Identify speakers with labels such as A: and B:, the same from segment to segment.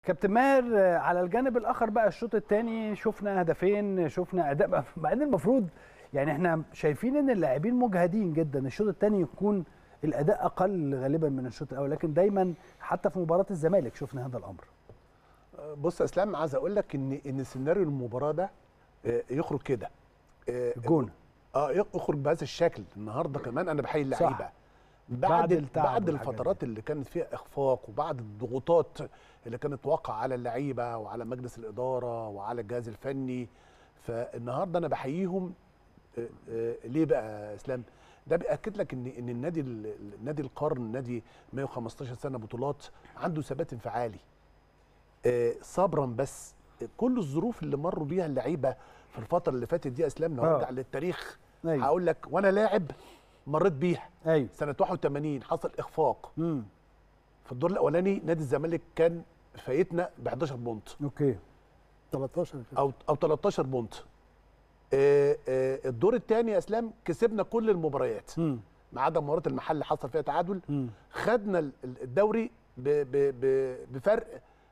A: كابتن ماهر آه، على الجانب الاخر بقى الشوط الثاني شفنا هدفين شفنا اداء بقى مع ان المفروض يعني احنا شايفين ان اللاعبين مجهدين جدا الشوط الثاني يكون الاداء اقل غالبا من الشوط الاول لكن دايما حتى في مباراه الزمالك شفنا هذا الامر
B: بص يا اسلام عايز اقول لك ان ان سيناريو المباراه ده آه، يخرج كده آه،
A: الجون
B: اه يخرج بهذا الشكل النهارده كمان انا بحيي اللعيبه بعد
A: بعد
B: ال-
A: التعب
B: بعد
A: والحاجات
B: الفترات اللي كانت فيها اخفاق وبعد الضغوطات اللي كانت واقعه على اللعيبه وعلى مجلس الاداره وعلى الجهاز الفني فالنهارده انا بحييهم آه، آه، ليه بقى يا اسلام ده بياكد لك ان ان النادي ال- النادي القرن نادي 115 سنه بطولات عنده ثبات انفعالي آه، صبرا بس كل الظروف اللي مروا بيها اللعيبه في الفتره اللي فاتت دي يا اسلام لو
A: آه.
B: ارجع للتاريخ
A: ايوه
B: هقول لك وانا لاعب مريت بيها
A: ايوه
B: سنه 81 حصل اخفاق
A: امم
B: في الدور الاولاني نادي الزمالك كان فايتنا ب 11 بونت
A: اوكي
C: 13 كده.
B: او او 13 بونت آه، آه، الدور الثاني يا اسلام كسبنا كل المباريات
A: امم
B: ما عدا مباراه المحل اللي حصل فيها تعادل
A: امم
B: خدنا ال- ال- الدوري ب ب ب بفرق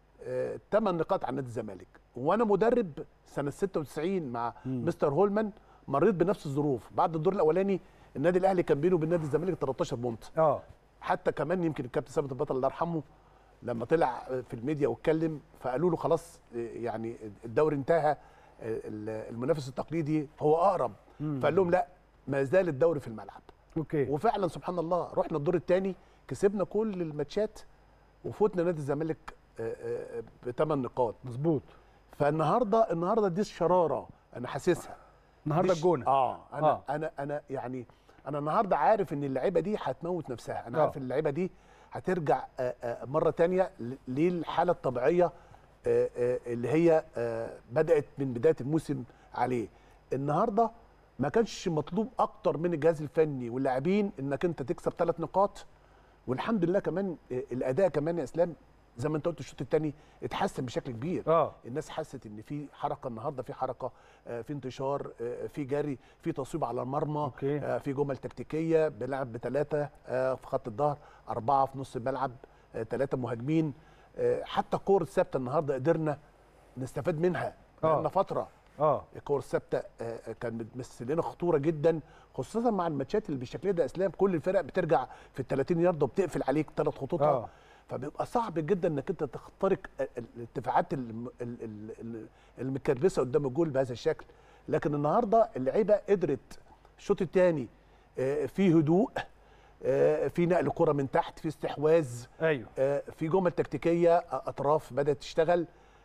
B: 8 نقاط عن نادي الزمالك وانا مدرب سنه 96 مع
A: مم.
B: مستر هولمان مريت بنفس الظروف بعد الدور الاولاني النادي الاهلي كان بينه وبين نادي الزمالك 13 بونت
A: اه
B: حتى كمان يمكن الكابتن ثابت البطل الله يرحمه لما طلع في الميديا واتكلم فقالوا له خلاص يعني الدوري انتهى المنافس التقليدي هو اقرب
A: مم.
B: فقال لهم لا ما زال الدوري في الملعب
A: اوكي
B: وفعلا سبحان الله رحنا الدور الثاني كسبنا كل الماتشات وفوتنا نادي الزمالك بثمان نقاط
A: مظبوط
B: فالنهارده النهارده دي الشراره انا حاسسها
A: النهارده
B: دي الش-
A: الجونه
B: اه انا
A: آه.
B: آه. انا انا يعني انا النهارده عارف ان اللعيبه دي هتموت نفسها انا
A: آه.
B: عارف ان اللعيبه دي هترجع آه، آه، مره تانية ل- للحاله الطبيعيه آه، آه، اللي هي آه، بدات من بدايه الموسم عليه النهارده ما كانش مطلوب اكتر من الجهاز الفني واللاعبين انك انت تكسب ثلاث نقاط والحمد لله كمان آه، الاداء كمان يا اسلام زي ما انت قلت الشوط الثاني اتحسن بشكل كبير
A: اه
B: الناس حست ان في حركه النهارده في حركه آه، في انتشار آه، في جري في تصويب على المرمى
A: أوكي.
B: آه، في جمل تكتيكيه بنلعب بثلاثه آه، في خط الظهر اربعه في نص الملعب ثلاثه مهاجمين آه، حتى الكور الثابته النهارده قدرنا نستفاد منها
A: آه.
B: بقالنا فتره
A: اه
B: الكور الثابته آه، كان بتمثل لنا خطوره جدا خصوصا مع الماتشات اللي بالشكل ده اسلام كل الفرق بترجع في ال 30 يارده وبتقفل عليك ثلاث خطوطها
A: اه
B: فبيبقى صعب جدا انك انت تخترق ال- ال- الارتفاعات الم- ال- ال- ال- المكربسه قدام الجول بهذا الشكل لكن النهارده اللعيبه قدرت الشوط الثاني في هدوء آه، في نقل كره من تحت في استحواذ
A: ايوه
B: آه، في جمل تكتيكيه آه، اطراف بدات تشتغل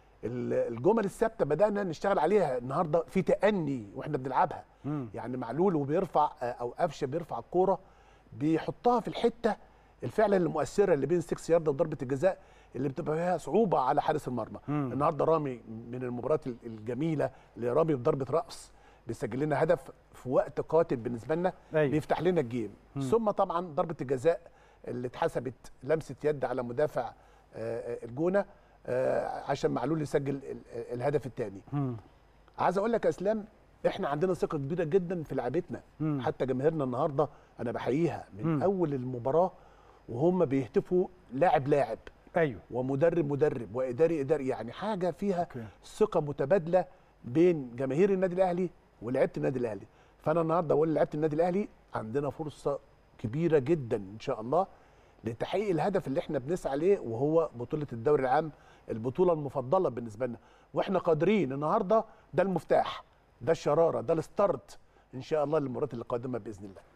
B: ال- الجمل الثابته بدانا نشتغل عليها النهارده في تاني واحنا بنلعبها
A: مم.
B: يعني معلول وبيرفع آه، او قفشه بيرفع الكوره بيحطها في الحته الفعلا المؤثره اللي بين 6 يارده وضربه الجزاء اللي بتبقى فيها صعوبه على حارس المرمى
A: مم.
B: النهارده رامي من المباريات ال- الجميله اللي رامي بضربه راس بيسجل لنا هدف في وقت قاتل بالنسبه لنا
A: أيوة.
B: بيفتح لنا الجيم
A: مم.
B: ثم طبعا ضربه الجزاء اللي اتحسبت لمسه يد على مدافع آه، آه، الجونه آه، عشان معلول يسجل ال- ال- الهدف الثاني
A: مم.
B: عايز اقول لك يا اسلام احنا عندنا ثقه كبيره جدا في لعيبتنا
A: مم.
B: حتى جماهيرنا النهارده انا بحييها من
A: مم.
B: اول المباراه وهم بيهتفوا لاعب لاعب
A: ايوه
B: ومدرب مدرب واداري اداري يعني حاجه فيها
A: أوكي.
B: ثقه متبادله بين جماهير النادي الاهلي ولعيبه النادي الاهلي فانا النهارده اقول لعيبه النادي الاهلي عندنا فرصه كبيره جدا ان شاء الله لتحقيق الهدف اللي احنا بنسعى ليه وهو بطوله الدوري العام البطوله المفضله بالنسبه لنا واحنا قادرين النهارده ده المفتاح ده الشراره ده الستارت ان شاء الله للمباريات القادمه باذن الله